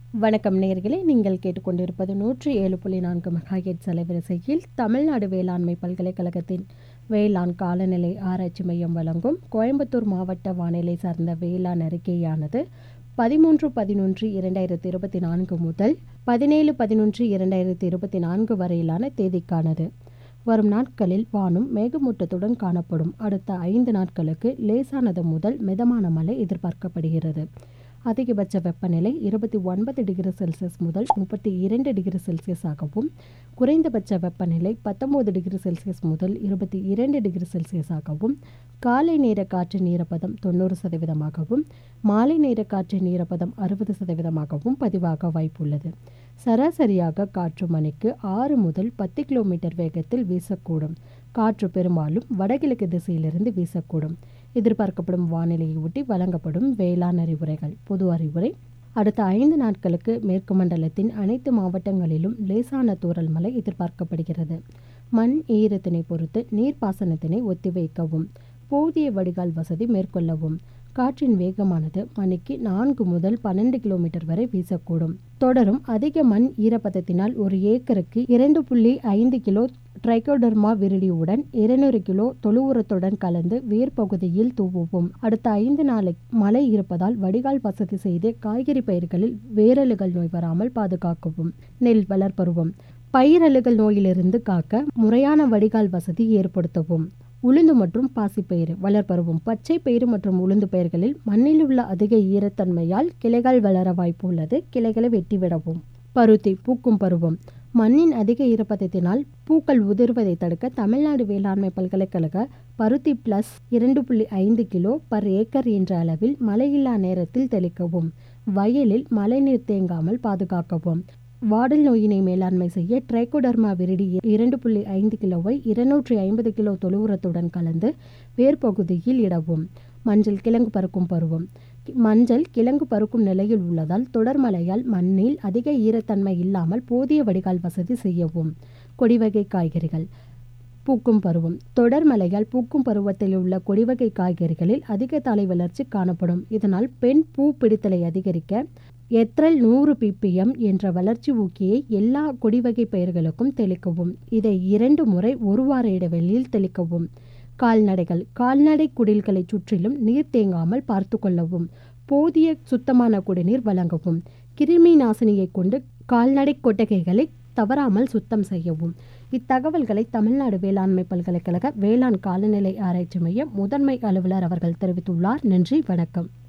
வணக்கம் நேயர்களே நீங்கள் கேட்டுக்கொண்டிருப்பது நூற்றி ஏழு புள்ளி நான்கு மெகாஹெட் அலைவரிசையில் தமிழ்நாடு வேளாண்மை பல்கலைக்கழகத்தின் வேளாண் காலநிலை ஆராய்ச்சி மையம் வழங்கும் கோயம்புத்தூர் மாவட்ட வானிலை சார்ந்த வேளாண் அறிக்கையானது பதிமூன்று பதினொன்று இரண்டாயிரத்தி இருபத்தி நான்கு முதல் பதினேழு பதினொன்று இரண்டாயிரத்தி இருபத்தி நான்கு வரையிலான தேதிக்கானது வரும் நாட்களில் வானம் மேகமூட்டத்துடன் காணப்படும் அடுத்த ஐந்து நாட்களுக்கு லேசானது முதல் மிதமான மழை எதிர்பார்க்கப்படுகிறது அதிகபட்ச வெப்பநிலை இருபத்தி ஒன்பது டிகிரி செல்சியஸ் முதல் முப்பத்தி இரண்டு டிகிரி செல்சியஸாகவும் குறைந்தபட்ச வெப்பநிலை பத்தொன்பது டிகிரி செல்சியஸ் முதல் இருபத்தி இரண்டு டிகிரி செல்சியஸாகவும் காலை நேர காற்றின் ஈரப்பதம் தொண்ணூறு சதவீதமாகவும் மாலை நேர காற்றின் ஈரப்பதம் அறுபது சதவீதமாகவும் பதிவாக வாய்ப்புள்ளது சராசரியாக காற்று மணிக்கு ஆறு முதல் பத்து கிலோமீட்டர் வேகத்தில் வீசக்கூடும் காற்று பெரும்பாலும் வடகிழக்கு திசையிலிருந்து வீசக்கூடும் எதிர்பார்க்கப்படும் வானிலையை ஒட்டி வழங்கப்படும் வேளாண் அறிவுரைகள் பொது அறிவுரை அடுத்த ஐந்து நாட்களுக்கு மேற்கு மண்டலத்தின் அனைத்து மாவட்டங்களிலும் லேசான தூறல் மழை எதிர்பார்க்கப்படுகிறது மண் ஈரத்தினை பொறுத்து நீர்ப்பாசனத்தினை ஒத்திவைக்கவும் போதிய வடிகால் வசதி மேற்கொள்ளவும் காற்றின் வேகமானது மணிக்கு நான்கு முதல் பன்னெண்டு கிலோமீட்டர் வரை வீசக்கூடும் தொடரும் அதிக மண் ஈரப்பதத்தினால் ஒரு ஏக்கருக்கு இரண்டு புள்ளி ஐந்து கிலோ ட்ரைகோடர்மா விரிடியுடன் இருநூறு கிலோ தொழு உரத்துடன் கலந்து வேர் பகுதியில் தூவுவோம் அடுத்த ஐந்து நாளை மழை இருப்பதால் வடிகால் வசதி செய்து காய்கறி பயிர்களில் வேரலுகள் நோய் வராமல் பாதுகாக்கவும் நெல் வளர்ப்பருவம் பயிரலுகள் நோயிலிருந்து காக்க முறையான வடிகால் வசதி ஏற்படுத்தவும் உளுந்து மற்றும் பாசிப்பயிறு வளர்ப்பருவம் பச்சை பயிறு மற்றும் உளுந்து பயிர்களில் மண்ணில் உள்ள அதிக ஈரத்தன்மையால் கிளைகள் வளர வாய்ப்பு உள்ளது கிளைகளை வெட்டிவிடவும் பருத்தி பூக்கும் பருவம் மண்ணின் அதிக ஈரப்பதத்தினால் பூக்கள் உதிர்வதை தடுக்க தமிழ்நாடு வேளாண்மை பல்கலைக்கழக பருத்தி பிளஸ் இரண்டு புள்ளி ஐந்து கிலோ பர் ஏக்கர் என்ற அளவில் மழையில்லா நேரத்தில் தெளிக்கவும் வயலில் மழைநீர் தேங்காமல் பாதுகாக்கவும் வாடல் நோயினை மேலாண்மை செய்ய ட்ரைகோடர்மா விரிடி இரண்டு புள்ளி ஐந்து கிலோவை இருநூற்றி ஐம்பது கிலோ தொழு உரத்துடன் கலந்து வேர்பகுதியில் இடவும் மஞ்சள் கிழங்கு பறக்கும் பருவம் மஞ்சள் கிழங்கு பருக்கும் நிலையில் உள்ளதால் தொடர் மழையால் மண்ணில் அதிக ஈரத்தன்மை இல்லாமல் போதிய வடிகால் வசதி செய்யவும் கொடிவகை காய்கறிகள் பூக்கும் பருவம் தொடர் மழையால் பூக்கும் பருவத்தில் உள்ள கொடிவகை காய்கறிகளில் அதிக தலை வளர்ச்சி காணப்படும் இதனால் பெண் பூ பிடித்தலை அதிகரிக்க எத்ரல் நூறு பிபிஎம் என்ற வளர்ச்சி ஊக்கியை எல்லா கொடிவகை பயிர்களுக்கும் தெளிக்கவும் இதை இரண்டு முறை ஒரு வார இடைவெளியில் தெளிக்கவும் கால்நடைகள் கால்நடை குடில்களை சுற்றிலும் நீர் தேங்காமல் பார்த்து கொள்ளவும் போதிய சுத்தமான குடிநீர் வழங்கவும் கிருமி நாசினியை கொண்டு கால்நடை கொட்டகைகளை தவறாமல் சுத்தம் செய்யவும் இத்தகவல்களை தமிழ்நாடு வேளாண்மை பல்கலைக்கழக வேளாண் காலநிலை ஆராய்ச்சி மைய முதன்மை அலுவலர் அவர்கள் தெரிவித்துள்ளார் நன்றி வணக்கம்